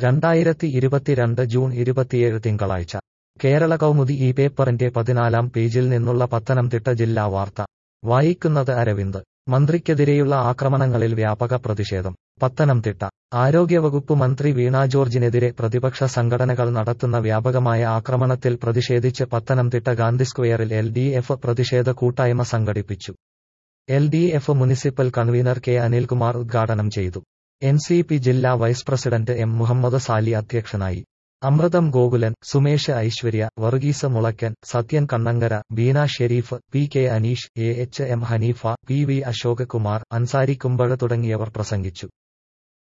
രണ്ടായിരത്തി ഇരുപത്തിരണ്ട് ജൂൺ ഇരുപത്തിയേഴ് തിങ്കളാഴ്ച കേരള കൗമുദി ഈ പേപ്പറിന്റെ പതിനാലാം പേജിൽ നിന്നുള്ള പത്തനംതിട്ട ജില്ലാ വാർത്ത വായിക്കുന്നത് അരവിന്ദ് മന്ത്രിക്കെതിരെയുള്ള ആക്രമണങ്ങളിൽ വ്യാപക പ്രതിഷേധം പത്തനംതിട്ട ആരോഗ്യവകുപ്പ് മന്ത്രി വീണ ജോർജിനെതിരെ പ്രതിപക്ഷ സംഘടനകൾ നടത്തുന്ന വ്യാപകമായ ആക്രമണത്തിൽ പ്രതിഷേധിച്ച് പത്തനംതിട്ട ഗാന്ധി സ്ക്വയറിൽ എൽ ഡി എഫ് പ്രതിഷേധ കൂട്ടായ്മ സംഘടിപ്പിച്ചു L D F municipal convener K Anilkumar ഉദ്ഘാടനം ചെയ്തു എൻ സി പി ജില്ലാ vice president M Muhammad Sali അധ്യക്ഷനായി Amritham Gokulan Sumesh Aishwarya Varghese Mulakkan Sathyan Kannankara Beena Sherif P K Aneesh A H M Hanifa P V Ashok Kumar Ansari Kumbazha തുടങ്ങിയവർ പ്രസംഗിച്ചു